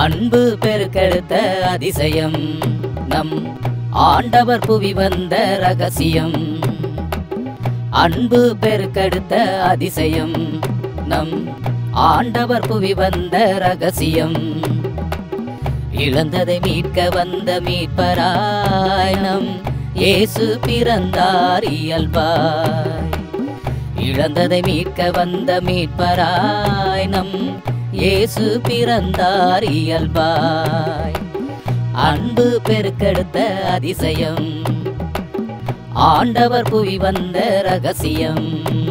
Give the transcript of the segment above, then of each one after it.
அன்பு பெருக்கெடுத்த அதிசயம் நம் ஆண்டவர் புவி வந்த ரகசியம் அன்பு பெருக்கெடுத்த அதிசயம் நம் ஆண்டவர் புவி வந்த ரகசியம் இழந்ததை மீட்க வந்த மீட்பராய் நம் இயேசு பிறந்தார் இயல்பாய் இழந்ததை மீட்க வந்த மீட்பராய் நம் இயேசு பிறந்தார் இயல்பாய் அன்பு பெருக்கெடுத்த அதிசயம் ஆண்டவர் புவி வந்த ரகசியம்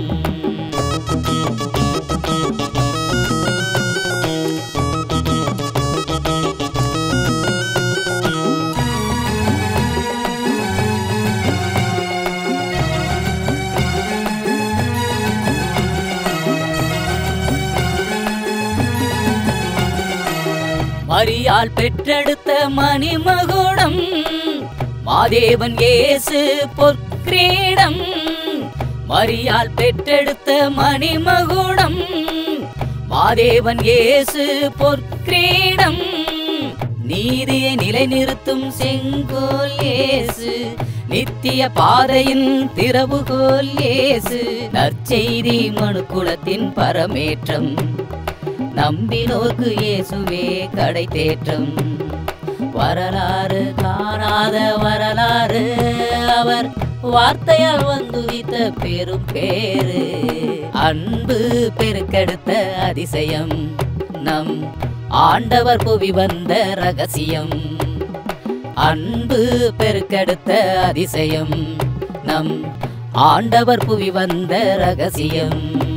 மரியால் பெற்றெடுத்த மணிமகுடம் மாதேவன் இயேசு பொற்கிரீடம் மரியால் பெற்றெடுத்த மணிமகுடம் மாதேவன் இயேசு பொற்கிரீடம் நீதியை நிலைநிறுத்தும் செங்கோல் இயேசு நித்திய பாதையின் திறவுகோல் இயேசு நற்செய்தி மனுக்குலத்தின் பரமேற்றம் நம்பினோர்க்கு இயேசுவே கடை தேற்றம் வரலாறு காணாத வரலாறு அவர் வார்த்தையால் வந்துவித்த பெரும் பேரு அன்பு பெருக்கெடுத்த அதிசயம் நம் ஆண்டவர் புவி வந்த ரகசியம் அன்பு பெருக்கெடுத்த அதிசயம் நம் ஆண்டவர் புவி வந்த ரகசியம்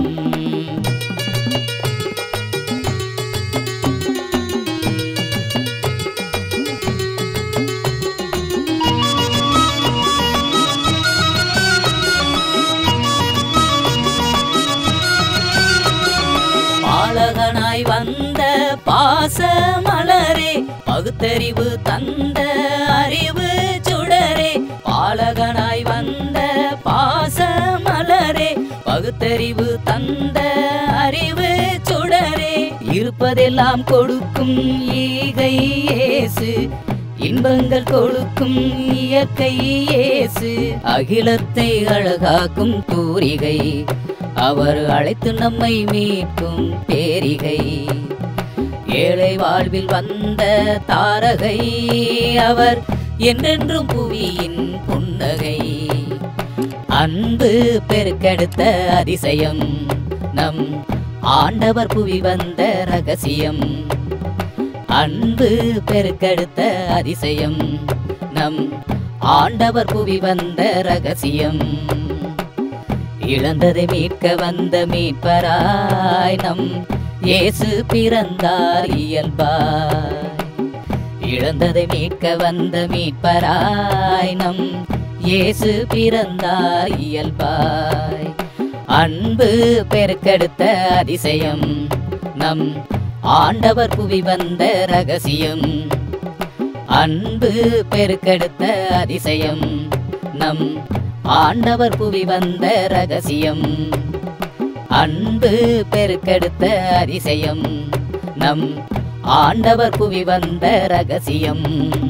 பாலகனாய் வந்த பாச மலரே பகுத்தறிவு தந்த அறிவு சுடரே பாலகனாய் வந்த பாச மலரே பகுத்தறிவு தந்த அறிவு சுடரே இருப்பதெல்லாம் கொடுக்கும் ஈகை இயேசு இன்பங்கள் கொடுக்கும் இயற்கை இயேசு அகிலத்தை அழகாக்கும் தூரிகை அவர் அழைத்து நம்மை மீட்கும் பேரிகை ஏழை வாழ்வில் வந்த தாரகை அவர் என்றென்றும் புவியின் புன்னகை அன்பு பெருக்கெடுத்த அதிசயம் நம் ஆண்டவர் புவி வந்த ரகசியம் அன்பு பெருக்கெடுத்த அதிசயம் நம் ஆண்டவர் புவி வந்த ரகசியம் இழந்ததை மீட்க வந்த மீட்பராய் நம் இயேசு பிறந்தார் இயல்பாய் இழந்ததை மீட்க வந்த மீட்பராய் நம் இயேசு பிறந்தார் இயல்பாய் அன்பு பெருக்கெடுத்த அதிசயம் நம் ஆண்டவர் புவி வந்த ரகசியம் அன்பு பெருக்கெடுத்த அதிசயம் நம் ஆண்டவர் புவி வந்த ரகசியம் அன்பு பெருக்கெடுத்த அதிசயம் நம் ஆண்டவர் புவி வந்த ரகசியம்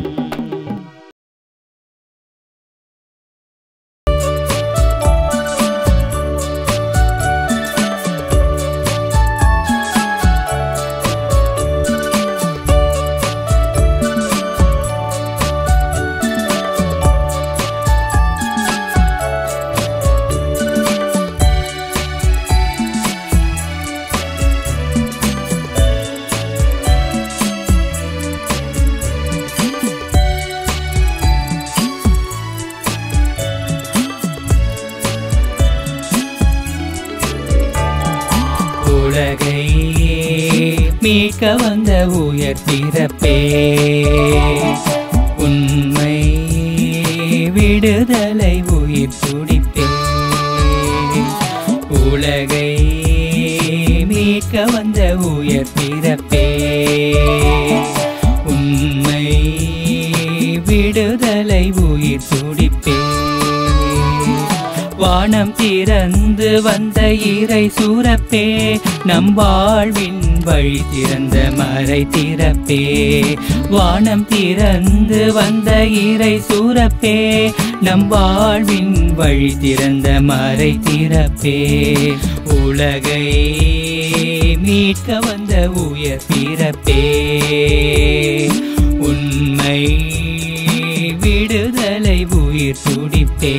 உலகை மீட்க வந்த உயர் பிறப்பே உண்மை விடுதலை உயிர் துடிப்பே உலகை மீட்க வந்த உயர் பிறப்பே உண்மை விடுதலை உயிர் துடிப்பே வா வானம் திறந்து வந்த இறை சூரப்பே நம் வாழ்வின் வழி திறந்த மறை திறப்பே வானம் திறந்து வந்த இறை சூரப்பே நம் வாழ்வின் வழி திறந்த மறை திறப்பே உலகை மீட்க வந்த உயர் பிறப்பே உண்மை விடுதலை உயிர் துடிப்பே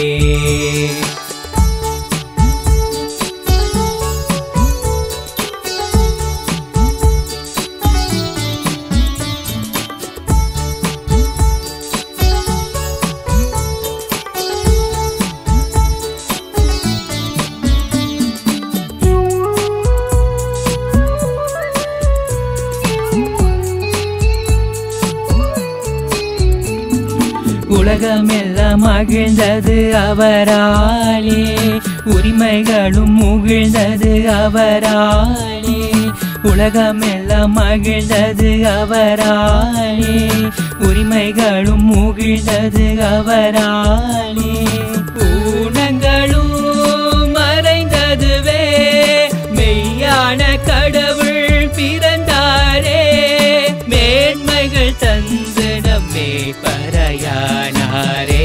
உலகமெல்லாம் மகிழ்ந்தது அவராலே உரிமைகளும் முகிழ்ந்தது அவராலே உலகமெல்லாம் மகிழ்ந்தது அவராலே உரிமைகளும் முகிழ்ந்தது அவராலே ஊனங்களும் மறைந்ததுவே மெய்யான கடவுள் பிறந்தாரே மேன்மைகள் தந்து நம்மே பறையானாரே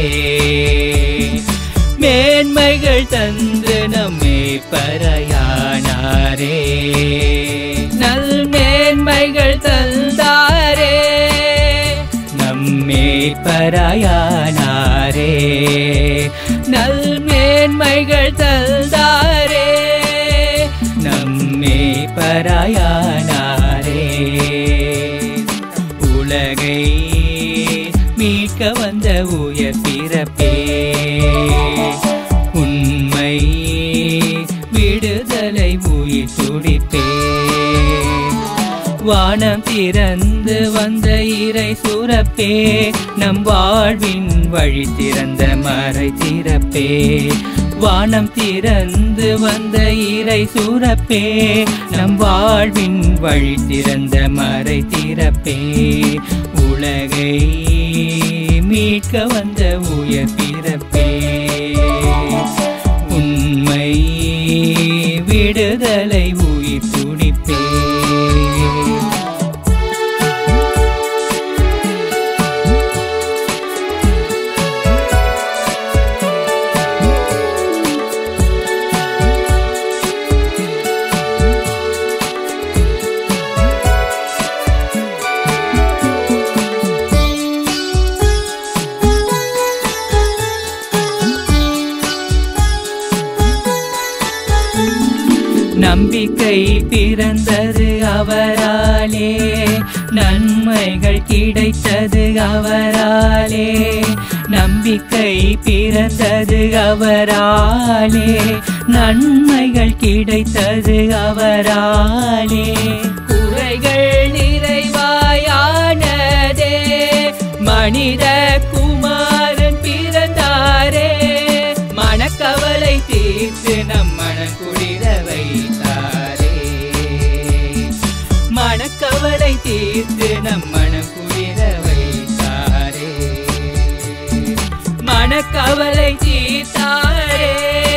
மேன்மைகள் தந்து நம்மே பறையானாரே நல் மேன்மைகள் தந்தாரே நம்மே பறையானாரே நல் மேன்மைகள் தந்தாரே நம்மே பறையானாரே உலகை மீட்க வந்த உயர் பிறப்பே உண்மை விடுதலை உயிர் துடிப்பே வானம் திறந்து வந்த இறை சுரப்பே நம் வாழ்வின் வழி திறந்த மறை திறப்பே வானம் திறந்து வந்த இறை சுரப்பே நம் வாழ்வின் வழி திறந்த மறை திறப்பே உலகை மீட்க வந்த உயர் பிறப்பே உண்மை விடுதலை உயிர் துடிப்பே நம்பிக்கை பிறந்தது அவராலே நன்மைகள் கிடைத்தது அவராலே நம்பிக்கை பிறந்தது அவராலே நன்மைகள் கிடைத்தது அவராலே குறைகள் நிறைவாயானதே மனித குமாரன் பிறந்தாரே மனக்கவலை தீர்த்து நம் மனக்குளிர வைத்தாரே மனக்கவலை தீர்த்து நம் மனக்குளிர வைத்தாரே மனக்கவலை தீர்த்தாரே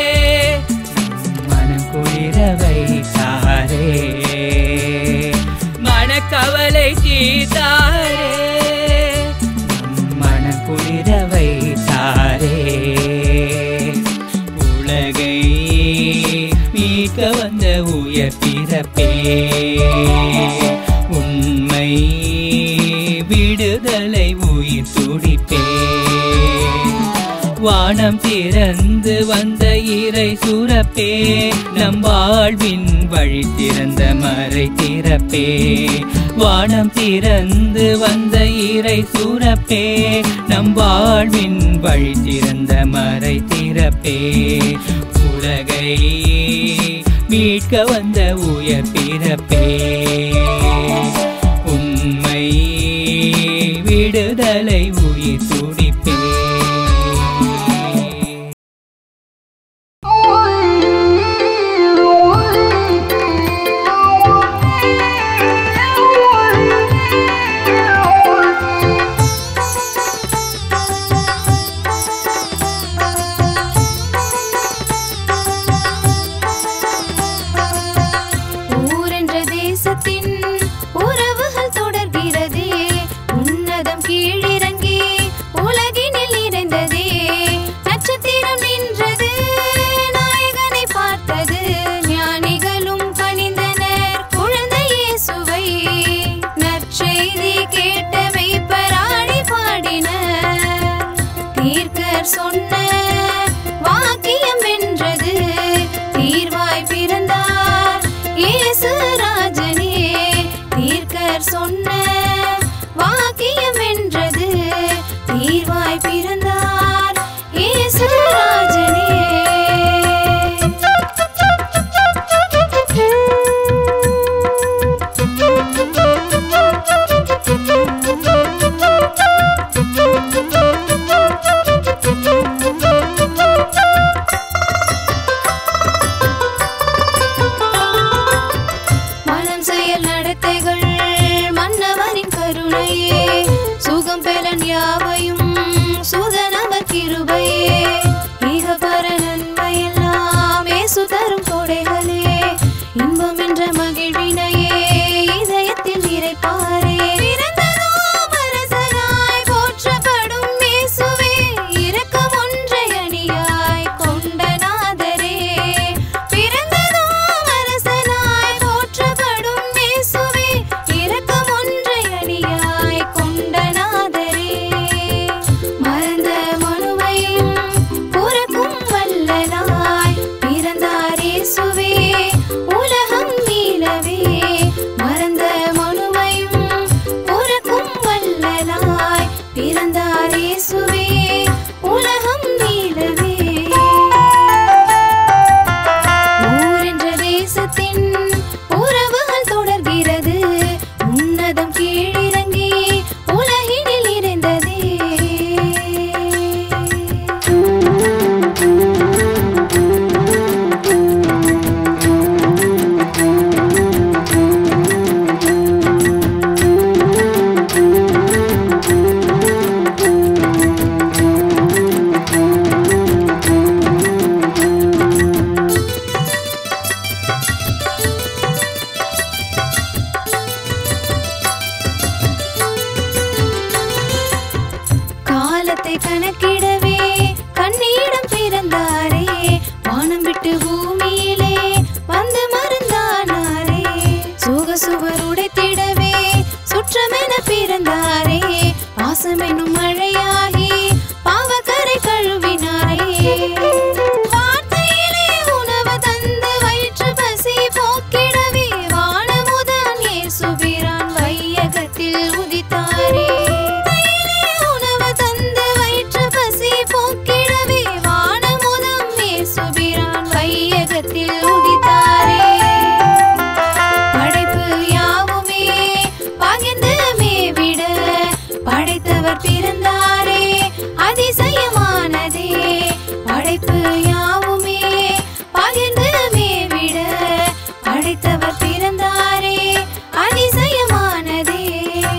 மனக்குளிர வைத்தாரே மனக்கவலை தீர்த்தாரே மனக்குளிர வைத்தாரே உலகை மீட்க வந்த உயர் பிறப்பே உண்மை விடுதலை உயிர் துடிப்பே வானம் திறந்து வந்த இறை சுரப்பே நம் வாழ்வின் வழி திறந்த மறை திறப்பே வானம் திறந்து வந்த இறை சுரப்பே நம் வாழ்வின் வழி திறந்த மறை திறப்பே உலகை மீட்க வந்த உயர் பிறப்பே உண்மை விடுதலை உயிர் துடிப்பே Thank you. தேசத்தின் உறவுகள் தொடர்கிறது உன்னதம் கீழிறங்கி உலகினில் நிறைந்ததே நட்சத்திரம் நின்றது நாயகனை பார்த்தது ஞானிகளும் பணிந்தனர் குழந்தை இயேசுவை நற்செய்தி கேட்டவை பராடி பாடினர் தீர்க்கர் சொன்ன வாக்கியம் வென்றது தீர்வாய் பிறந்தார் இயேசு ராஜனே தீர்க்கர் சொன்ன வாக்கியம் வென்றது தீர்வாய் பிறந்தார் இயேசு மனம் செயல் நடத்தைகள் மன்னவரின் கருணையே சுகம் பெலன் யாவையும் சுதனவர் கிருபையே ஈகபர நன்மையெல்லாம் ஏசு தரும் கொடைகளே இன்பம் என்ற மகிழ்வினையே இதயத்தில் நிறைப்பாரே பிறந்ததோம் அரசனாய் போற்றப்படும் இயேசுவே இரக்கம் ஒன்றை அணியாய் கொண்ட நாதரே பிறந்ததோம் அரசனாய் போற்றப்படும் இயேசுவே இரக்கம் ஒன்றை அணியாய் கொண்ட நாதரே மறந்த மனுவையும் புறக்கும் வல்லனாய் பிறந்தார் இயேசுவே உலகம் நீளவே மறந்த மனுவையும் புறக்கும் வல்லனாய் பிறந்தார் இயேசுவே உலகம் நீளவே ஊர் என்ற தேசத்தின் உறவுகள் தொடர்கிறது உன்னதம் கீழிறங்கி உலகினில் நிறைந்ததே காலத்தை கணக்கிடவே கண்ணீடம் பிறந்தாரே வானம் விட்டு பூமியிலே வந்து மறந்தானாரே சுக சுவர் உடைத்திடவே சுற்றமென பிறந்தாரே பாசமெனும் மழையாகி பாவக்கரை கழுவினாரே வார்த்தையிலே உணவு தந்து வயிற்று பசி போக்கிடவே வானமுதான் இயேசுபிரான் வையகத்தில் உதித்தாரே உணவு தந்து வயிற்று பசி போக்கிடவே வானமுதம் இயேசுபிரான் வையகத்தில் உதித்தாரே படைப்பு யாவுமே பகிர்ந்து மேவிட படைத்தவர் பிறந்தாரே அதிசயமானதே படைப்பு யாவுமே பகிர்ந்து மேவிட படைத்தவர் பிறந்தாரே அதிசயமானதே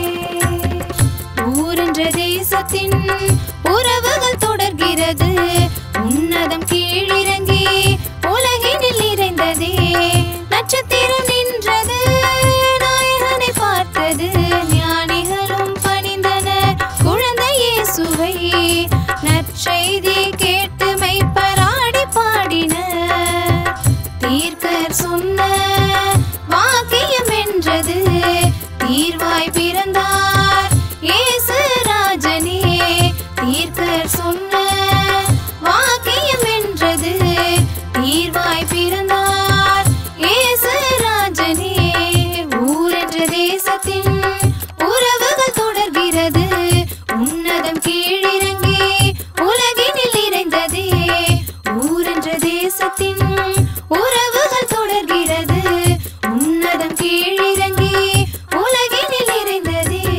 ஊரென்ற தேசத்தின் உறவுகள் தொடர்கிறது உன்னதம் கீழிறங்கி உலகினில் நிறைந்ததே நட்சத்திரம் நின்றது நாயகனை பார்த்தது ஞானிகளும் பணிந்தனர் குழந்தை இயேசுவை நற்செய்தி கேட்டு மெய்ப்பராடி பாடினர் தீர்க்கர் சொன்ன வாக்கியம் என்றது தீர்வாய் பிறந்தார் இயேசு ராஜனே தீர்க்கர் சொன்ன வாக்கியம் என்றது தீர்வாய் பிறந்தார் இயேசு ராஜனே ஊரென்ற தேசத்தின் உறவுகள் தொடர்கிறது உன்னதம் கீழிறங்கி உலகினில் நிறைந்ததே ஊரென்ற தேசத்தின் உறவுகள் தொடர்கிறது உன்னதம் கீழிறங்கி உலகினில் நிறைந்ததே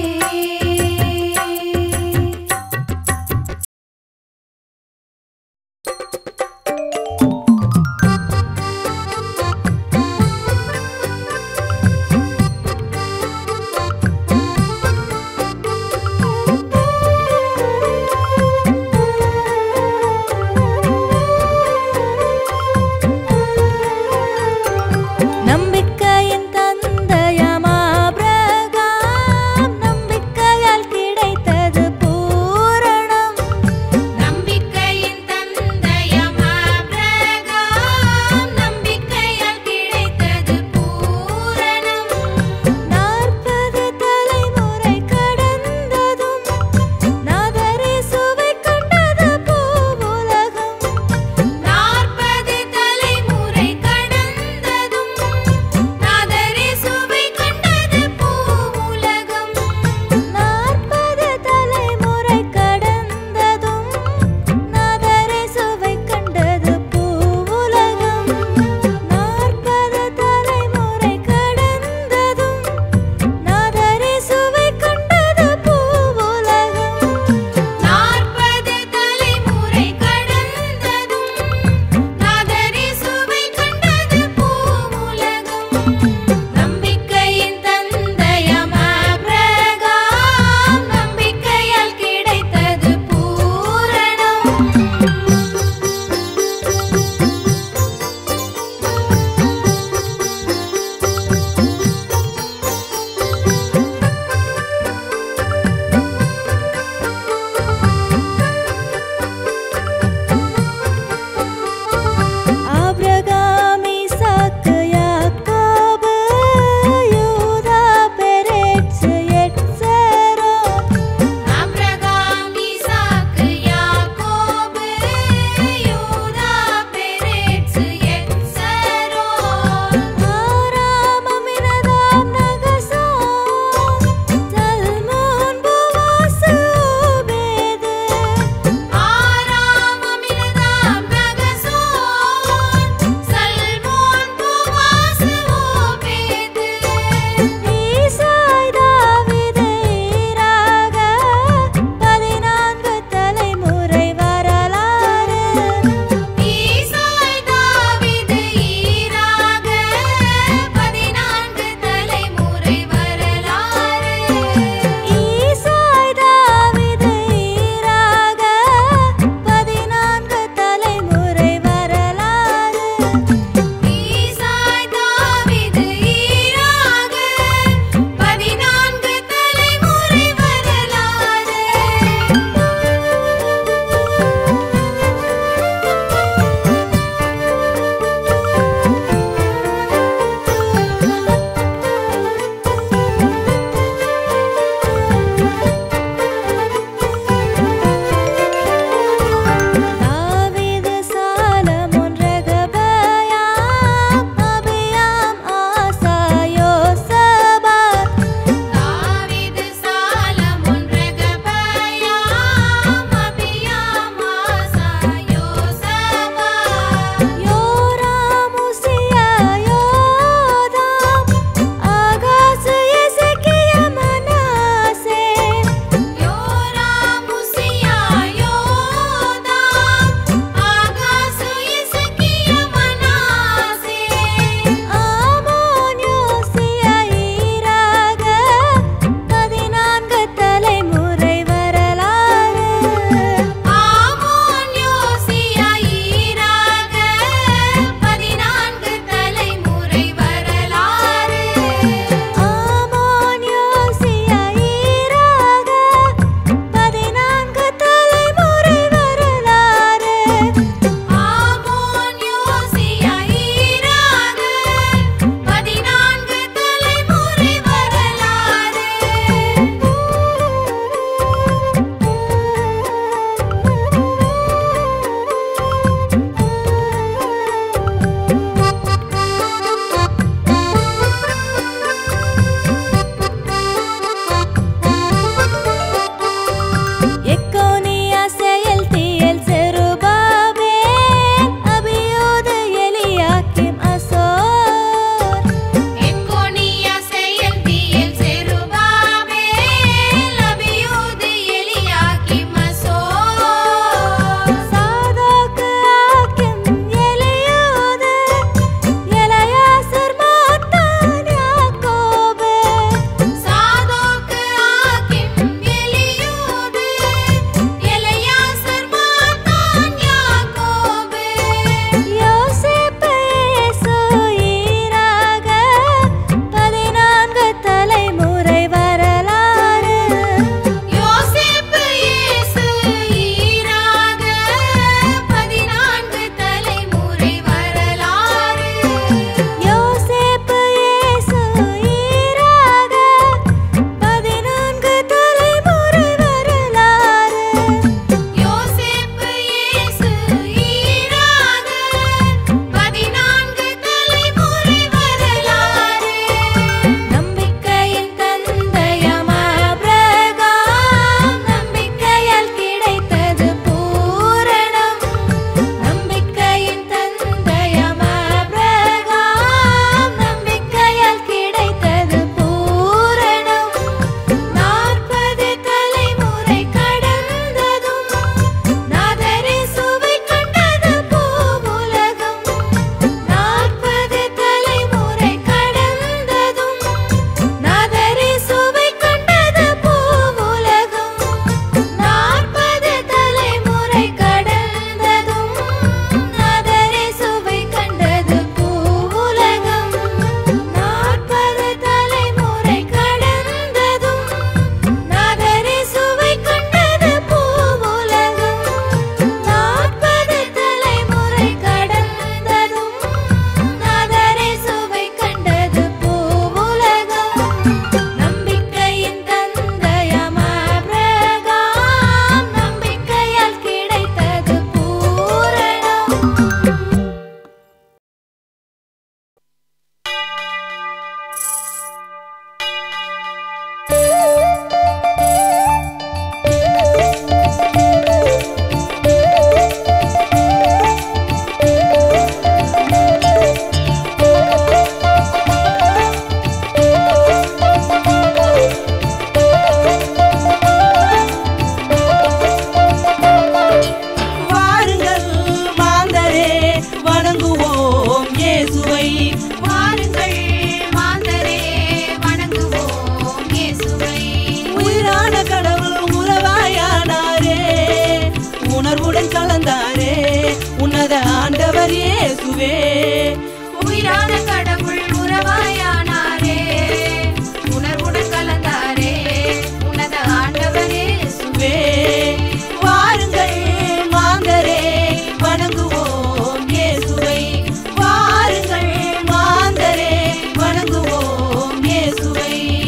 உன்னத ஆண்டவர் இயேசுவே உயிரான கடவுள் உறவாயானாரே உணர்வுடன் கலந்தாரே உனது ஆண்டவரே இயேசுவே வாருங்கள் மாந்தரே வணங்குவோம் இயேசுவை வாருங்கள் மாந்தரே வணங்குவோம் இயேசுவை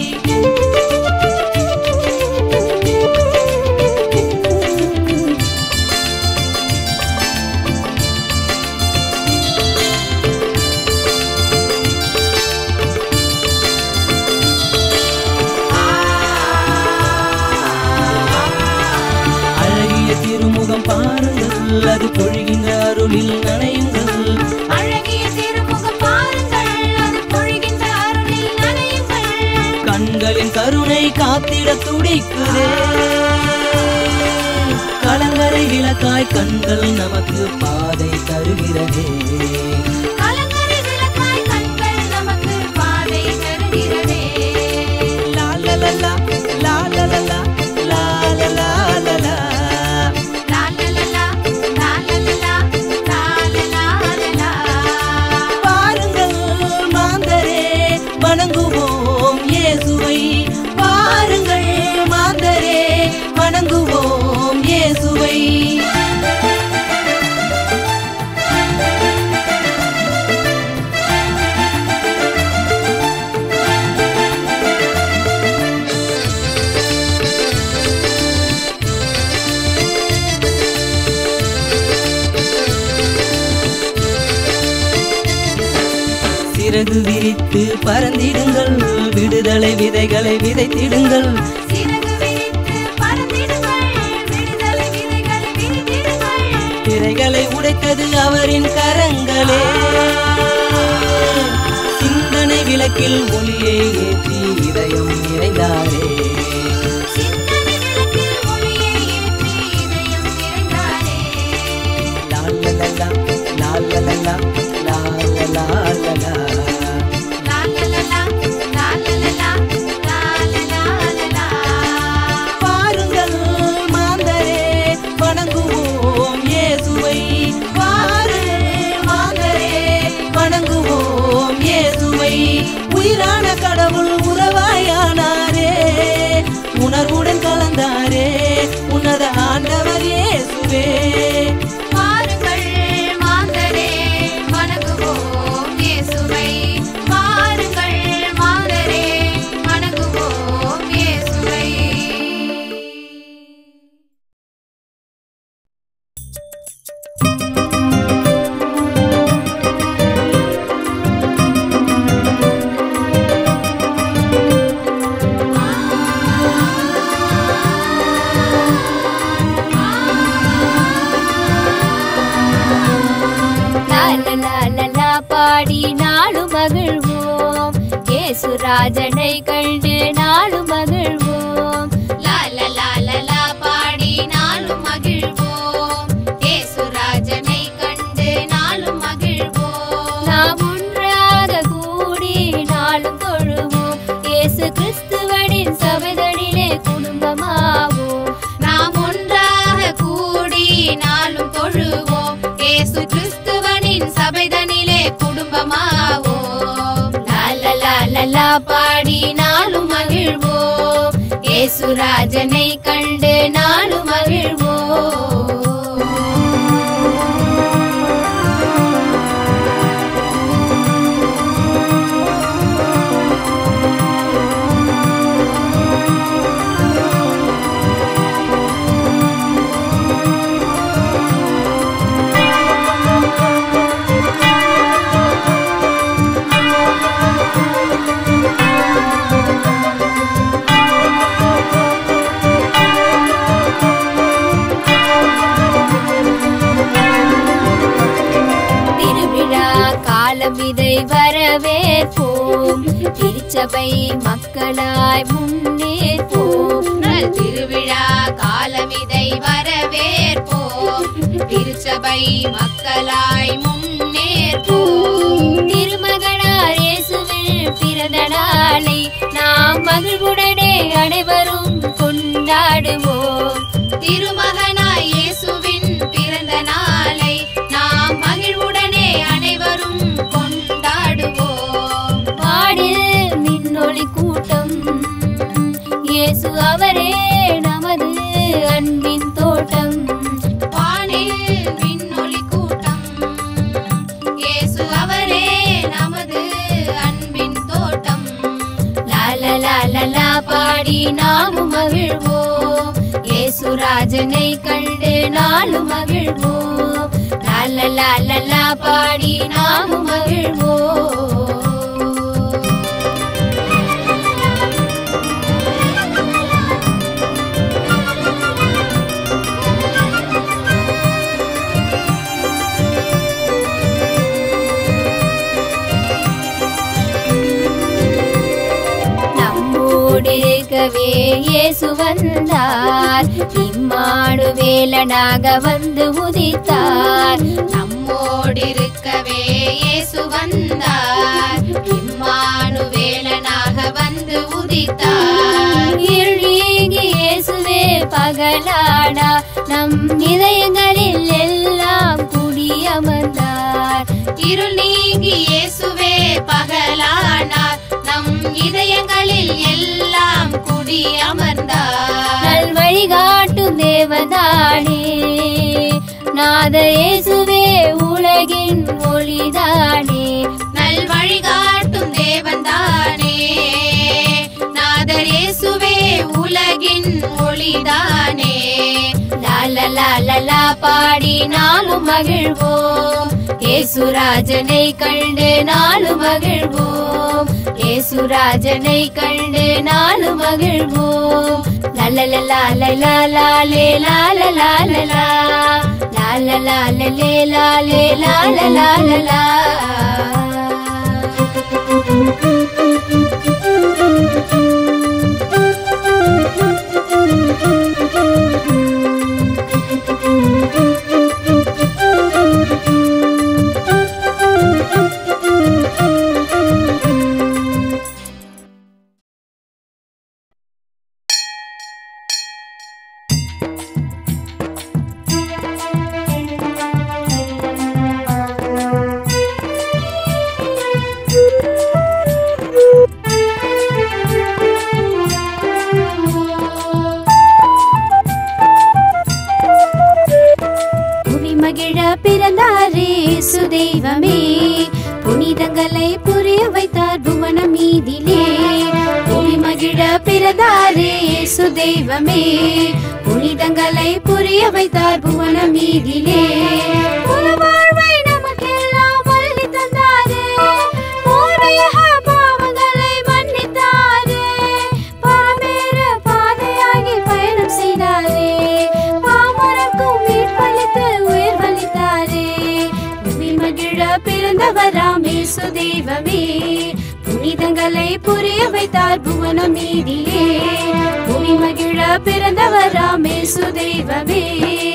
அழகிய திருமுகம் பாருங்கள் அது பொழிகின்ற அருளில் நனையுங்கள் அழகிய திருமுகம் பாருங்கள் அது பொழிகின்ற அருளில் நனையுங்கள் கண்களின் கருணை காத்திட துடிக்குதே கலங்கரை விளக்காய் கண்கள் நமக்கு பாதை தருகிறதே கலங்கரை விளக்காய் கண்கள் நமக்கு பாதை தருகிறதே லாலலலா, லாலலலா, லாலலாலலா. லாலலலா, லாலலலா, லாலலாலலா. பாருங்கள் மாந்தரே வணங்குவோம் இயேசுவை பாருங்கள் மாந்தரே வணங்குவோம் இயேசுவை சிறகு விரித்து பறந்திடுங்கள் விடுதலை விதைகளை விதைத்திடுங்கள் சிறகு விரித்து பறந்திடுங்கள், விடுதலை விதைகளை விரித்திடுங்கள். திரைகளை உடைத்தது அவரின் கரங்களே சிந்தனை விளக்கில் ஒளியை ஏற்றி இதயம் நிறைந்தாரே சிந்தனை விளக்கில் ஒளியை ஏற்றி இதயம் நிறைந்தாரே. லாலலலா, லாலலலா, லாலலாலலா. லாலலலா, லாலலலா, லாலலாலலா. பாருங்கள் மாந்தரே வணங்குவோம் இயேசுவை பாருங்கள் மாந்தரே வணங்குவோம் இயேசுவை உயிரான கடவுள் உறவாயானாரே உணர்வுடன் கலந்தாரே உன்னத ஆண்டவர் இயேசுவே பாருங்கள் மாந்தரே வணங்குவோம் இயேசுவை பாருங்கள் மாந்தரே வணங்குவோம் இயேசுவை லாலலாலலா பாடி நாளும் மகிழ்வோம் இயேசுராஜனை கண்டு நாளும் மகிழ்வோம் லாலலாலலா பாடி நாளும் மகிழ்வோம் இயேசுராஜனை கண்டு நாளும் மகிழ்வோம் நாம் ஒன்றாக கூடி நாளும் தொழுவோம் இயேசு கிறிஸ்துவனின் சபைகளிலே குடும்பமாவோம் நாம் ஒன்றாக கூடி நாளும் தொழுவோம் இயேசு கிறிஸ்துவனின் சபைதனிலே குடும்பமாவோம் லாலலாலலா பாடி நாளும் மகிழ்வோம் இயேசுராஜனை கண்டு நாளும் மகிழ்வோம் திருவிழா காலம் இதை வரவேற்போம் திருச்சபை மக்களாய் முன்னேற்போம் நல் திருவிழா காலம் இதை வரவேற்போம் திருச்சபை மக்களாய் முன்னேற்போம் திருமகனார் இயேசுவில் பிறந்த நாளை நாம் மகிழ்வுடனே அனைவரும் கொண்டாடுவோம் திருமகனாய் இயேசுவின் பிறந்த நாளை நாம் இயேசு அவரே நமது அன்பின் தோட்டம் வானில் விண்ணொளி கூட்டம் இயேசு அவரே நமது அன்பின் தோட்டம் லால லால லா பாடி நாமும் மகிழ்வோம் இயேசுராஜனை கண்டு நாளும் மகிழ்வோம் லால லால லா பாடி நாமும் மகிழ்வோம் நம்மோடு இருக்கவே இயேசு வந்தார் இம்மாடு வேலனாக வந்து உதித்தார் நம்மோடிருக்கவே இயேசு வந்தார் இம்மானுவேலனாக வந்து உதித்தார் இருளீங்கி இயேசுவே பகலாடா நம் இதயங்களில் எல்லாம் குடியமர்ந்தார் இருள் நீங்கி இயேசுவே பகலானார் நம் இதயங்களில் எல்லாம் குடி அமர்ந்தார் நல் வழிகாட்டும் தேவதானே நாத இயேசுவே உலகின் ஒளிதானே நல் வழிகாட்டும் தேவன்தானே நாதர் இயேசுவே உலகின் ஒளிதானே லால லால லா பாடி நாளும் மகிழ்வோம் ஏசுராஜனை கண்டு நாளும் மகிழ்வோம் ஏசுராஜனை கண்டு நாளும் மகிழ்வோம் லல லால லாலே லால லால லா லால லாலே லாலே லால லால லா புவி மகிழ பிறந்தாரே சுதெய்வமே புனிதங்களை புரிய வைத்தார் புவன மீதிலே புவி மகிழ பிறந்தாரே சுதெய்வமே புனிதங்களை புரிய வைத்தார் புவன மீதிலே வாழ்வை நமக்கெல்லாம் அள்ளி தந்தாரே பூர்வீக பாவங்களை மன்னித்தாரே பாமேற பாதையாகி பயணம் செய்தாரே பாமரக்கும் மீட்பளித்து உயிர் வலித்தாரே புவி மகிழ பிறந்தவராமே சுதெய்வமே புனிதங்களை புரிய வைத்தார் புவன மீதிலே புவி மகிழ பிறந்தவராமே சுதெய்வமே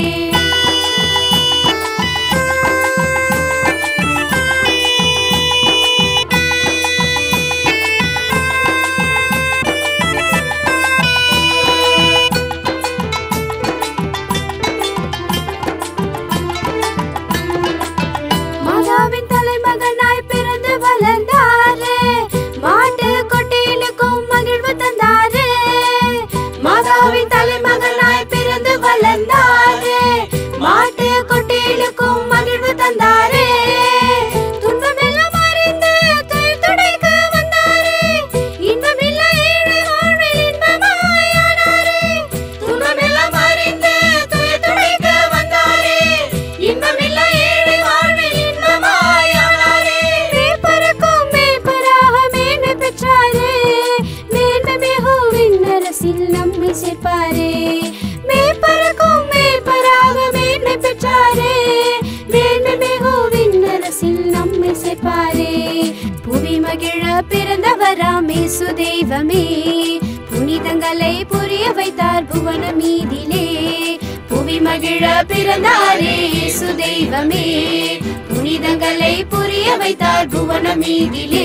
மாதாவின் தலைமகனாய் பிறந்து வளர்ந்தாரே மாட்டு கொட்டிலுக்கும் மகிழ்வு தந்தாரே மாதாவின் தலைமகனாய் பிறந்து வளர்ந்தாரே மாட்டு கொட்டிலுக்கும் மகிழ்வு தந்தாரே துன்பமெல்லாம் அறிந்து துயர் துடைக்க வந்தாரே இன்பமில்ல ஏழை வாழ்வில் இன்பமாயானாரே துன்பமெல்லாம் அறிந்து துயர் துடைக்க வந்தாரே இன்பமில்ல ஏழை வாழ்வில் இன்பமாயானாரே மேய்ப்பருக்கும் மேய்ப்பராக மேன்மை பெற்றாரே மேன்மை மிகுவின் அரசில் நம்மை சேர்ப்பாரே மேய்ப்பருக்கும் மேய்ப்பராக மேன்மை பெற்றாரே மேன்மை மிகுவின் அரசில் நம்மை சேர்ப்பாரே புவி மகிழ பிறந்தவராமே சுதெய்வமே புனிதங்களை புரிய வைத்தார் புவன மீதிலே புவி மகிழ பிறந்தாரே சுதெய்வமே புனிதங்களை புரிய வைத்தார் புவன மீதிலே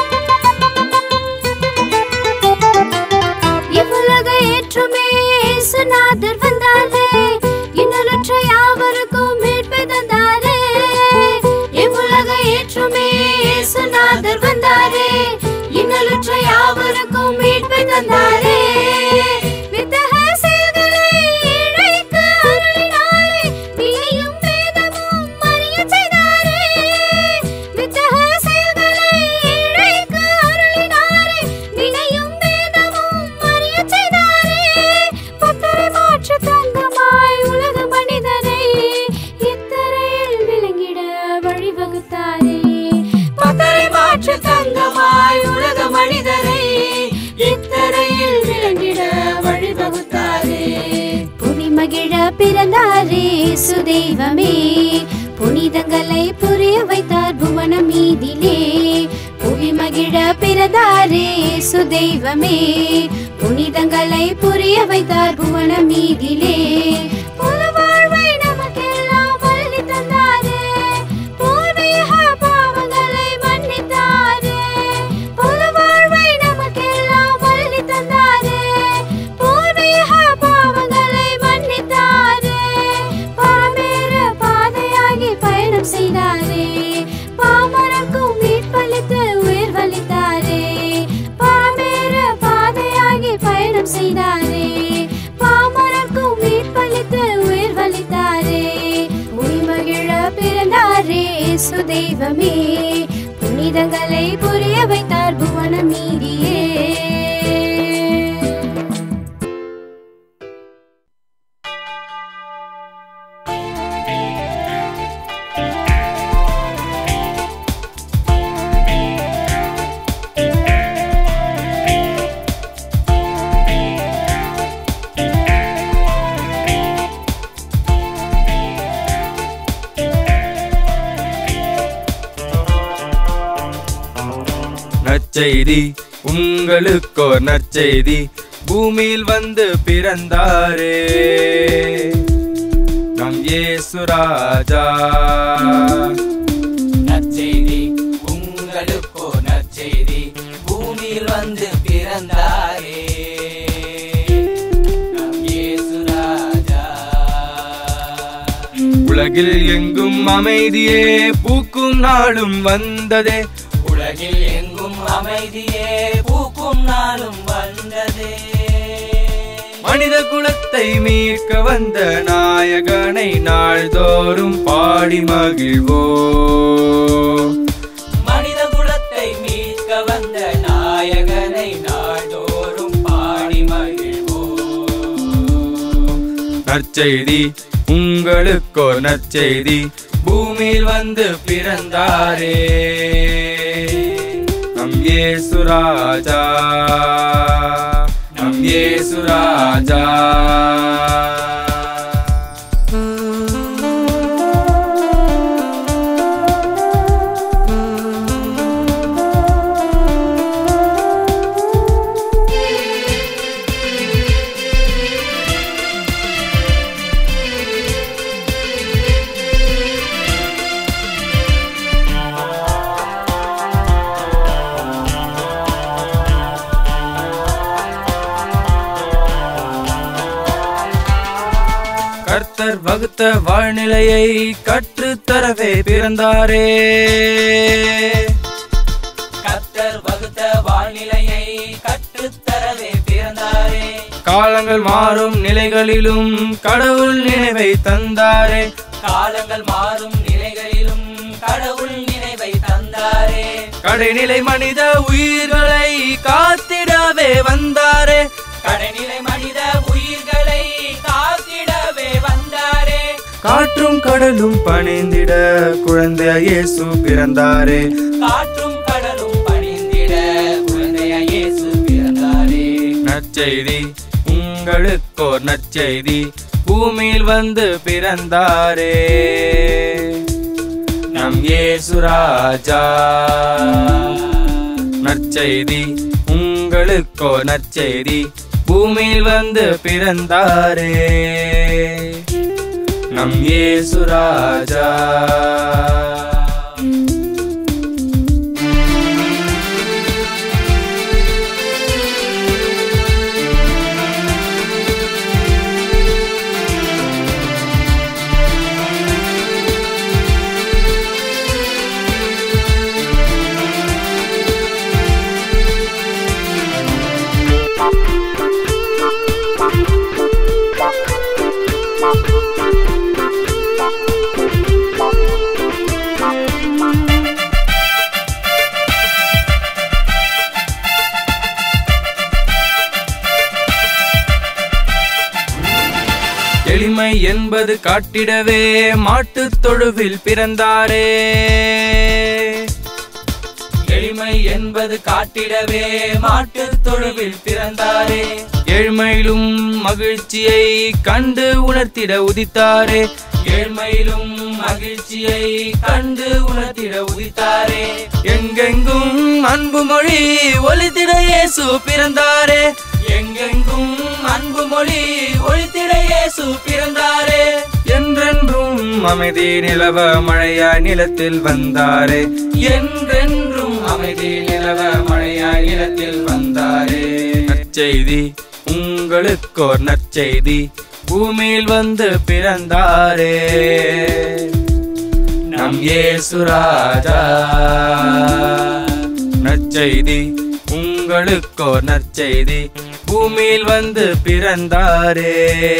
இவ்வுலக ஏற்றுமே இயேசு இயேசுநாதர் வந்தாரே இன்னொருற்ற யாவருக்கும் மீட்பை தந்தாரே இவ்வுலக ஏற்றுமே இயேசுநாதர் வந்தாரே இன்னொருற்ற யாவருக்கும் மீட்பை தந்தாரே வித்தக செயல்களை ஏழைக்கு அருளினாரே நீயும் வேதமும் அறியச் செய்தாரே வித்தக செயல்களை ஏழைக்கு அருளினாரே வினையும் வேதமும் அறியச் செய்தாரே புத்தரை மாற்று தங்கமாய் உலக மனிதரை இத்தரையில் விளங்கிட வழிவகுத்தாரே புத்தரை மாற்று தங்கமாய் உலக மனிதரை இத்தரையில் விளங்கிட வழிவகுத்தாரே புவி மகிழ பிறந்தாரே சுதெய்வமே புனிதங்களை புரிய வைத்தார் புவனம் மீதிலே புவி மகிழ பிறந்தாரே சுதெய்வமே புனிதங்களை புரிய வைத்தார் புவனம் மீதிலே புது வாழ்வை நமக்கெல்லாம் வழி தந்தாரே பூர்வீக பாவங்களை மன்னித்தாரே புது வாழ்வை நமக்கெல்லாம் வழி தந்தாரே பூர்வீக பாவங்களை மன்னித்தாரே பாமேற பாதையாகி பயணம் செய்தாரே பாமரக்கும் மீட்பளித்து உயிர் வலித்தாரே பாமேற பாதையாகி பயணம் செய்தாரே பாமரக்கும் மீட்பளித்து உயிர் வலித்தாரே உய்மகிழ பிறந்தாரே சுதெய்வமே புனிதங்களை புரிய வைத்தார் புவனம் மீதியே நற்செய்தி உங்களுக்கோ நற்செய்தி பூமியில் வந்து பிறந்தாரே நம் இயேசு ராஜா நற்செய்தி உங்களுக்கோ நற்செய்தி பூமியில் வந்து பிறந்தாரே நம் இயேசு ராஜா உலகில் எங்கும் அமைதியே பூக்கும் நாளும் வந்ததே உலகில் எங்கும் அமைதியே பூக்கும் நாளும் வந்ததே மனித குலத்தை மீட்க வந்த நாயகனை நாள்தோறும் பாடி மகிழ்வோ மனித குலத்தை மீட்க வந்த நாயகனை நாள்தோறும் பாடி மகிழ்வோம் நற்செய்தி உங்களுக்கோ நற்செய்தி பூமியில் வந்து பிறந்தாரே நம் இயேசு ராஜா நம் இயேசு ராஜா கர்த்தர் வகுத்த வாழ்நிலையை கற்றுத்தரவே பிறந்தாரே கத்தர் வகுத்த வாழ்நிலையை கற்றுத்தரவே பிறந்தாரே காலங்கள் மாறும் நிலைகளிலும் கடவுள் நினைவை தந்தாரே காலங்கள் மாறும் நிலைகளிலும் கடவுள் நினைவை தந்தாரே கடைநிலை மனித உயிர்களை காத்திடவே வந்தாரே கடைநிலை மனித உயிர்களை காத்திடவே வந்தாரே காற்றும் கடலும் பணிந்திட குழந்தை இயேசு பிறந்தாரே காற்றும் கடலும் பணிந்திட குழந்தைய இயேசு பிறந்தாரே நற்செய்தி உங்களுக்கோர் நற்செய்தி பூமியில் வந்து பிறந்தாரே நம் இயேசு ராஜா நற்செய்தி உங்களுக்கோ நற்செய்தி பூமியில் வந்து பிறந்தாரே நம் இயேசு ராஜா எளிமை என்பது காட்டிடவே மாட்டுத் தொழுவில் பிறந்தாரே எளிமை என்பது காட்டிடவே மாட்டுத் தொழுவில் பிறந்தாரே ஏழ்மையிலும் மகிழ்ச்சியை கண்டு உணர்த்திட உதித்தாரே ஏழ்மையிலும் மகிழ்ச்சியை கண்டு உணர்த்திட உதித்தாரே எங்கெங்கும் அன்பு மொழி ஒலித்திட இயேசு பிறந்தாரே எங்கெங்கும் அன்பு மொழி ஒழித்திட இயேசு பிறந்தாரே என்றென்றும் அமைதி நிலவ மழையாய் நிலத்தில் வந்தாரே என்றென்றும் அமைதி நிலவ மழையாய் நிலத்தில் வந்தாரே நற்செய்தி உங்களுக்கோர் நற்செய்தி பூமியில் வந்து பிறந்தாரே நம் இயேசு ராஜா நற்செய்தி உங்களுக்கோர் நற்செய்தி பூமியில் வந்து பிறந்தாரே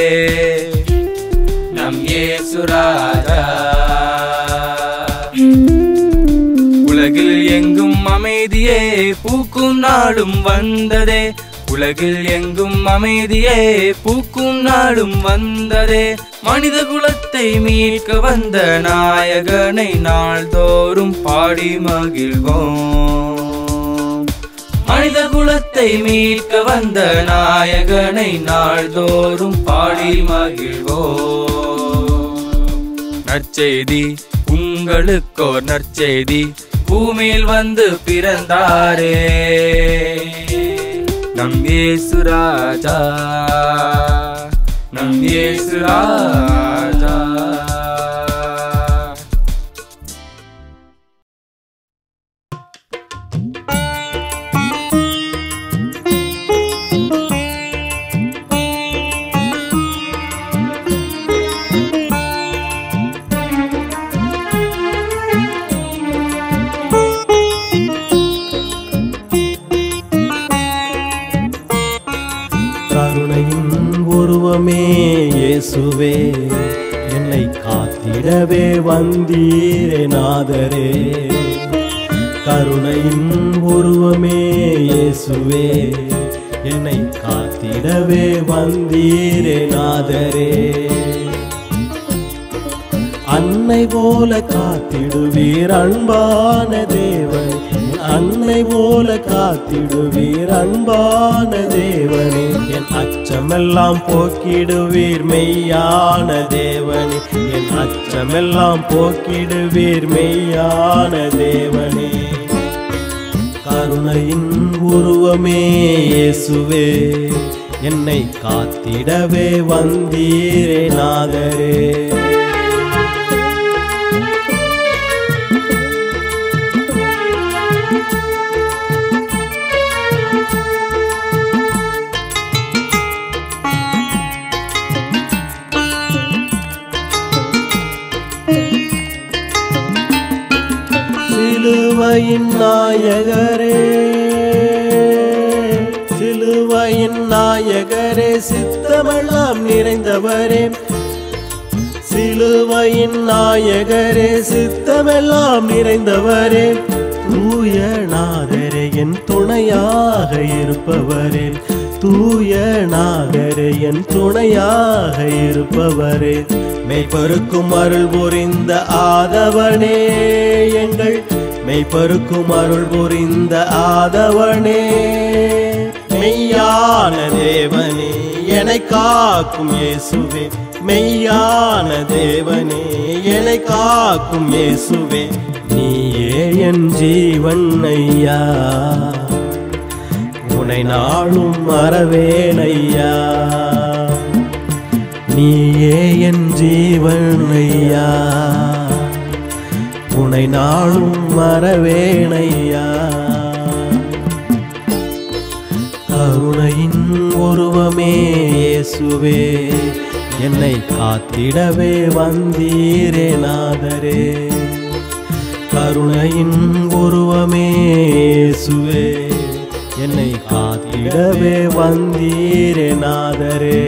நம் இயேசு ராஜா உலகில் எங்கும் அமைதியே பூக்கும் நாளும் வந்ததே உலகில் எங்கும் அமைதியே பூக்கும் நாளும் வந்ததே மனித குலத்தை மீட்க வந்த நாயகனை நாள்தோறும் பாடி மகிழ்வோம் மனித குலத்தை மீட்க வந்த நாயகனை நாள்தோறும் பாடி மகிழ்வோம் நற்செய்தி உங்களுக்கோர் நற்செய்தி பூமியில் வந்து பிறந்தாரே நம் இயேசு ராஜா நம் இயேசு ராஜா கருணையின் உருவமே இயேசுவே என்னை காத்திடவே வந்தீரே நாதரே கருணையின் உருவமே இயேசுவே என்னை காத்திடவே வந்தீரே நாதரே அன்னை போல காத்திடுவீர் அன்பான தேவன் அன்னை போல காத்திடுவீர் அன்பான தேவனே என் அச்சமெல்லாம் போக்கிடுவீர் மெய்யான தேவனே என் அச்சமெல்லாம் போக்கிடுவீர் மெய்யான தேவனே கருணையின் உருவமே இயேசுவே என்னை காத்திடவே வந்தீரே நாதரே சிலுவையின் நாயகரே சிலுவையின் நாயகரே சித்தமெல்லாம் நிறைந்தவரே சிலுவையின் நாயகரே சித்தமெல்லாம் நிறைந்தவரே தூய நாதரே என் துணையாக இருப்பவரே தூய நாகரே என் துணையாக இருப்பவரே மெய்ப்பருக்கும் அருள் புரிந்த ஆதவனே எங்கள் மெய்ப்பருக்கும் அருள் புரிந்த ஆதவனே மெய்யான தேவனே என்னை காக்கும் இயேசுவே மெய்யான தேவனே என்னை காக்கும் இயேசுவே நீயே என் ஜீவன் ஐயா உனை நாளும் மறவேன் ஐயா நீயே என் ஜீவன் ஐயா உனை நாளும் மறவேன் ஐயா கருணையின் உருவமே இயேசுவே என்னை காத்திடவே வந்தீரே நாதரே கருணையின் உருவமே இயேசுவே என்னை காத்திடவே வந்தீரே நாதரே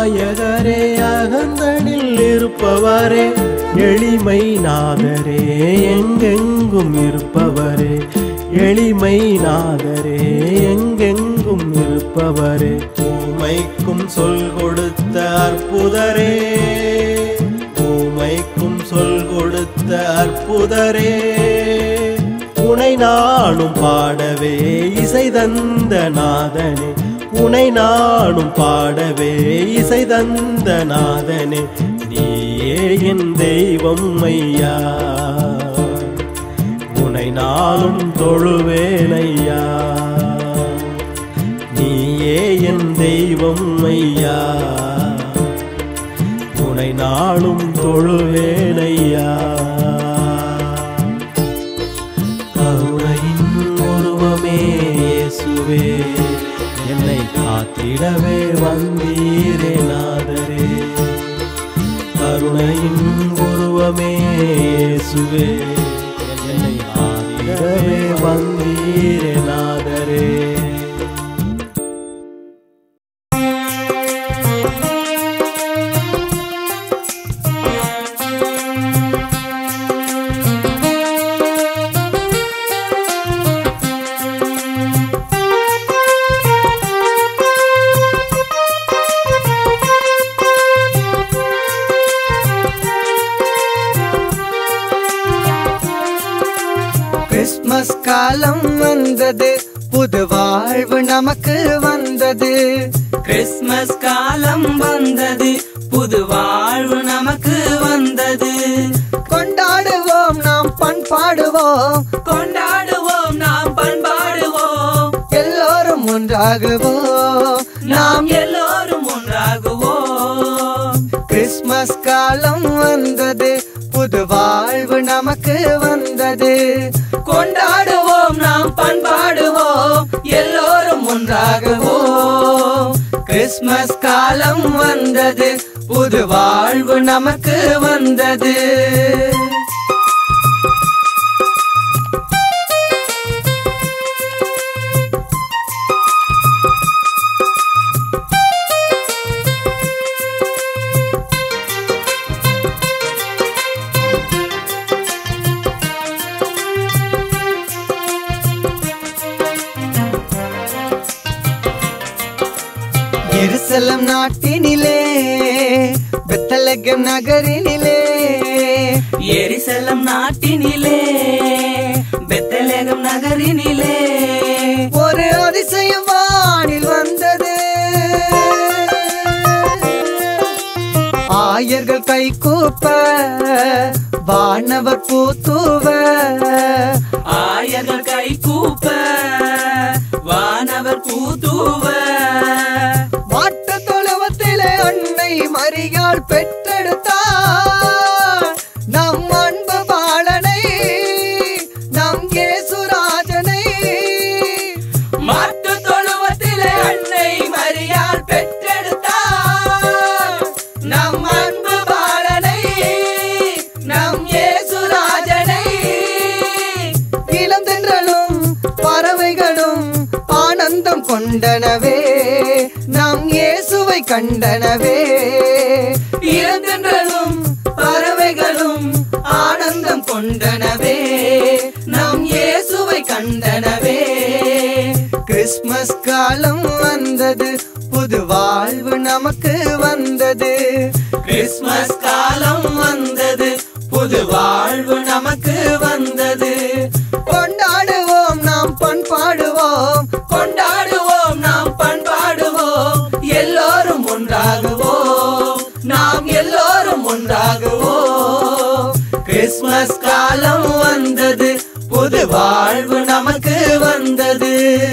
நாயகரே அகந்தனில் இருப்பவரே எளிமை நாதரே எங்கெங்கும் இருப்பவரே எளிமை நாதரே எங்கெங்கும் இருப்பவரே ஊமைக்கும் சொல் கொடுத்த அற்புதரே ஊமைக்கும் சொல் கொடுத்த அற்புதரே உனை நானும் பாடவே இசை தந்த நாதனே உனை நானும் பாடவே இசை தந்த நாதனே நீயே என் தெய்வம் ஐயா உனை நாளும் தொழுவேன் ஐயா நீயே என் தெய்வம் ஐயா உனை நாளும் தொழுவேன் ஐயா கருணையின் உருவமே இயேசுவே என்னை காத்திடவே வந்தீரே நாதரே கருணையின் உருவமே இயேசுவே என்னை காத்திடவே வந்தீரே நாதரே கிறிஸ்மஸ் காலம் வந்தது புது வாழ்வு நமக்கு வந்தது கிறிஸ்மஸ் காலம் வந்தது புது வாழ்வு நமக்கு வந்தது கொண்டாடுவோம் நாம் பண்பாடுவோம் கொண்டாடுவோம் நாம் பண்பாடுவோம் எல்லோரும் ஒன்றாகுவோம் நாம் எல்லோரும் ஒன்றாகுவோம் கிறிஸ்மஸ் காலம் வந்தது புது வாழ்வு நமக்கு வந்தது கொண்டாடுவோம் நாம் பண்பாடுவோம் எல்லோரும் ஒன்றாகுவோம் கிறிஸ்மஸ் காலம் வந்தது புது வாழ்வு நமக்கு வந்தது எருசலம் நாட்டினிலே பெத்தலகம் நகரினிலே எரிசலம் நாட்டினிலே பெத்தலேகம் நகரினிலே ஒரு அதிசயம் வானில் வந்தது ஆயர்கள் கை கூப்ப வானவர் பூத்துவ ஆயர்கள் கை கூப்ப வானவர் கூத்துவ மாட்டு தொழுவத்திலே அன்னை மரியாள் பெற்றெடுத்தார் நம் அன்பு பாலனை நம் இயேசுராஜனை மாட்டு தொழுவத்திலே அன்னை மரியாள் பெற்றெடுத்தார் நம் அன்பு பாலனை நம் இயேசுராஜனை இளந்தென்றலும் பறவைகளும் ஆனந்தம் கொண்டனவே நாம் இயேசுவை கண்டனவே இறந்தென்றலும் பறவைகளும் ஆனந்தம் கொண்டனவே நம் இயேசுவை கண்டனவே கிறிஸ்மஸ் காலம் வந்தது புது வாழ்வு நமக்கு வந்தது கிறிஸ்மஸ் காலம் வந்தது புது வாழ்வு நமக்கு வந்தது கொண்டாடுவோம் நாம் பண்பாடுவோம் கொண்டாடுவோம் நாம் பண்பாடுவோம் எல்லோரும் ஒன்றாகுவோம் நாம் எல்லோரும் ஒன்றாகுவோம் கிறிஸ்மஸ் காலம் வந்தது புது வாழ்வு நமக்கு வந்தது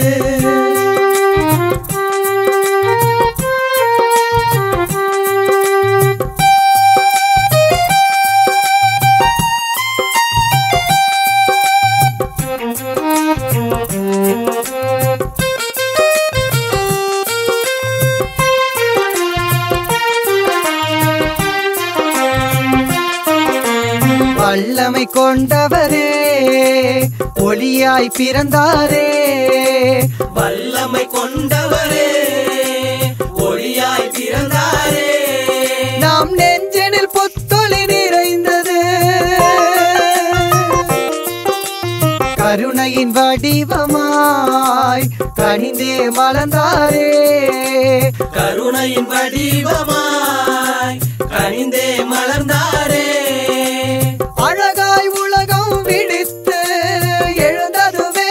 வல்லமை கொண்டவரே ஒளியாய் பிறந்தாரே வல்லமை கொண்டவரே ஒளியாய் பிறந்தாரே வடிவமாய் கனிந்தே மலர்ந்தாரே கருணையின் வடிவமாய் கனிந்தே மலர்ந்தாரே அழகாய் உலகம் விழித்து எழுந்ததுவே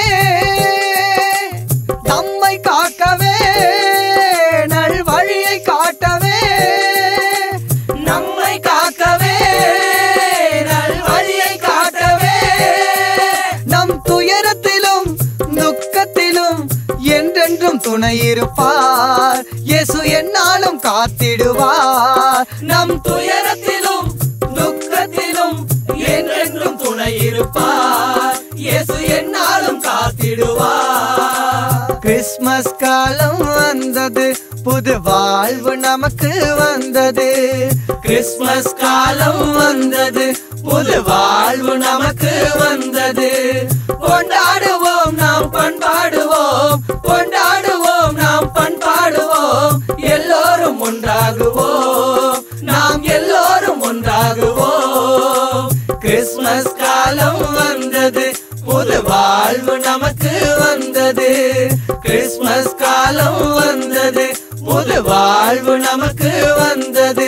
நம்மை காக்கவே நல் வழியை காட்டவே நம்மை காக்கவே நல் வழியை காட்டவே நம் துயரத்திலும் துக்கத்திலும் என்றென்றும் துணை இருப்பார் இயேசு என்னாலும் காத்திடுவார் நம் துயரத்திலும் துக்கத்திலும் என்றென்றும் துணை இருப்பார் இயேசு என்னாலும் காத்திடுவார் கிறிஸ்மஸ் காலம் வந்தது புது வாழ்வு நமக்கு வந்தது கிறிஸ்மஸ் காலம் வந்தது புது வாழ்வு நமக்கு வந்தது கொண்டாடுவோம் நாம் பண்பாடுவோம் கொண்டாடுவோம் நாம் பண்பாடுவோம் எல்லோரும் ஒன்றாகுவோம் நாம் எல்லோரும் ஒன்றாகுவோம் கிறிஸ்மஸ் காலம் வந்தது புது வாழ்வு நமக்கு வந்தது கிறிஸ்மஸ் காலம் வந்தது புது வாழ்வு நமக்கு வந்தது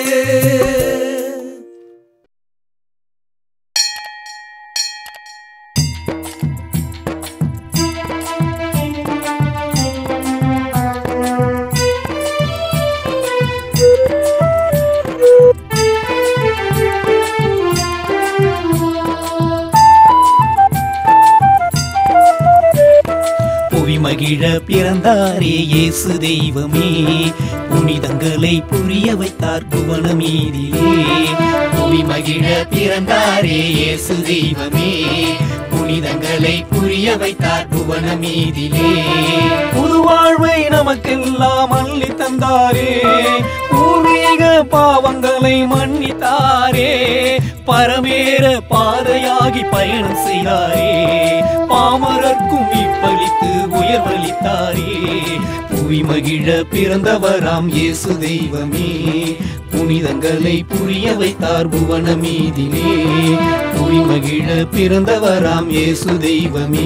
புவி மகிழ பிறந்தாரே இயேசு தெய்வமே புனிதங்களை புரிய வைத்தார் புவனமீதிலே புவி மகிழ பிறந்தாரே இயேசு தெய்வமே புனிதங்களை புரிய வைத்தார் புவனமீதிலே புது வாழ்வை நமக்கெல்லாம் அள்ளி தந்தாரே பூர்வீக பாவங்களை மன்னித்தாரே பரமேற பாதையாகி பயணம் செய்தாரே பாமரர்க்கும் இப்பளித்து உயர்வளித்தாரே புவி மகிழ பிறந்தவராம் இயேசு தெய்வமே புனிதங்களை புரிய வைத்தார் புவனமீதிலே புவி மகிழ பிறந்தவராம் இயேசு தெய்வமே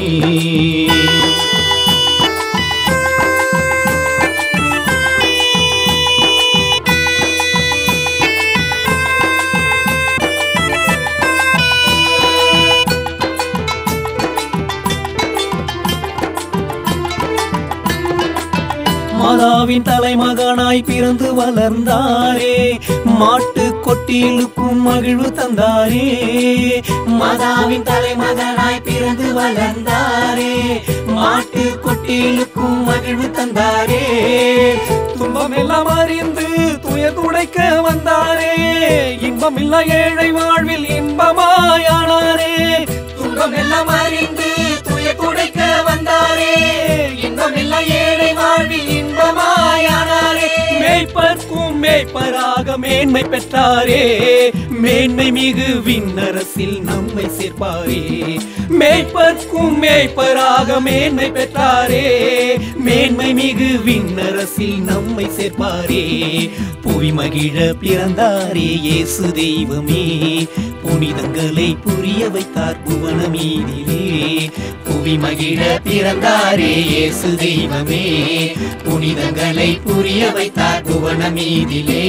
மாதாவின் தலைமகனாய் பிறந்து வளர்ந்தாரே மாட்டு கொட்டிலுக்கும் மகிழ்வு தந்தாரே மாதாவின் தலைமகனாய் பிறந்து வளர்ந்தாரே மாட்டு கொட்டிலுக்கும் மகிழ்வு தந்தாரே துன்பம் எல்லாம் அறிந்து துயர் துடைக்க வந்தாரே இன்பம் இல்ல ஏழை வாழ்வில் இன்பமாயானாரே துன்பம் எல்லாம் அறிந்து துயர் துடைக்க வந்தாரே இன்பம் இல்ல ஏழை வாழ்வில் இன்பமாயானாரே மேய்ப்பர்க்கும் மேய்ப்பராக மேன்மை பெற்றாரே மேன்மை மிகு விண்ணரசில் நம்மை சேர்ப்பாரே மேய்ப்பர்க்கும் மேய்ப்பராக மேன்மை பெற்றாரே மேன்மை மிகு விண்ணரசில் நம்மை சேர்ப்பாரே புவி மகிழ பிறந்தாரே இயேசு தெய்வமே புனிதங்களை புரிய வைத்தார் புவனமீதிலே புவி மகிழ பிறந்தாரே இயேசு தெய்வமே புனிதங்களை புரிய வைத்தார் புவனமீதிலே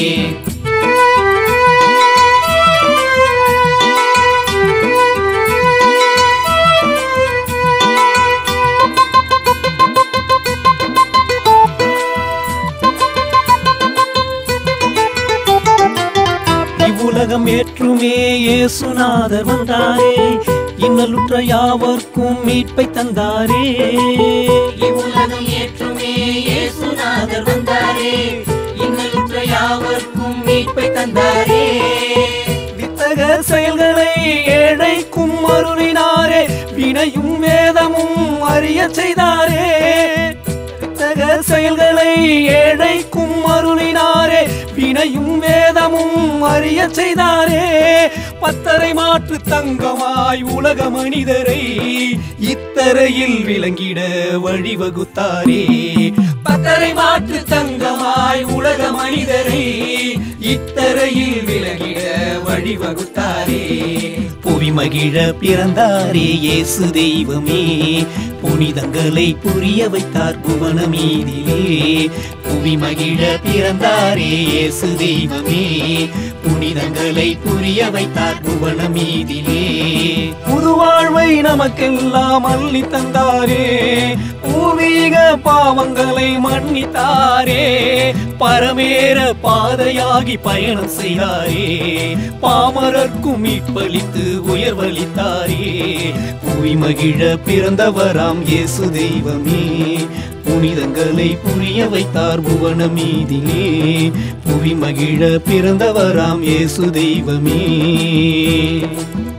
இவ்வுலகம் ஏற்றுமே இயேசுநாதர் வந்தாரே இன்னலுற்ற யாவர்க்கும் மீட்பை தந்தாரே இவ்வுலகம் ஏற்றுமே இயேசுநாதர் வந்தாரே இன்னலுற்ற யாவர்க்கும் மீட்பை தந்தாரே வித்தக செயல்களை ஏழைக்கும் அருளினாரே வினையும் வேதமும் அறிய செய்தாரே வித்தக செயல்களை ஏழைக்கும் அருளினாரே வினையும் வேதமும் அறிய செய்தாரே பத்தரை மாற்று தங்கமாய் உலக மனிதரை இத்தரையில் விளங்கிட வழிவகுத்தாரே பத்தரை மாற்று தங்கமாய் உலக மனிதரை இத்தரையில் விளங்கிட வழிவகுத்தாரே புவி மகிழ பிறந்தாரே இயேசு தெய்வமே புனிதங்களை புரிய வைத்தார் புவனமீதிலே புவி மகிழ பிறந்தாரே இயேசு தெய்வமே புனிதங்களை புரிய வைத்தார் புவனமீதிலே புது வாழ்வை நமக்கெல்லாம் அள்ளி தந்தாரே பூர்வீக பாவங்களை மன்னித்தாரே பரமேற பாதையாகி பயணம் செய்தாரே பாமரர்க்கும் மீட்பளித்து உயர்வளித்தாரே புவி மகிழ பிறந்தவராம் இயேசு தெய்வமே புனிதங்களை புரிய வைத்தார் புவன மீதிலே புவி மகிழ பிறந்தவராம் இயேசு தெய்வமே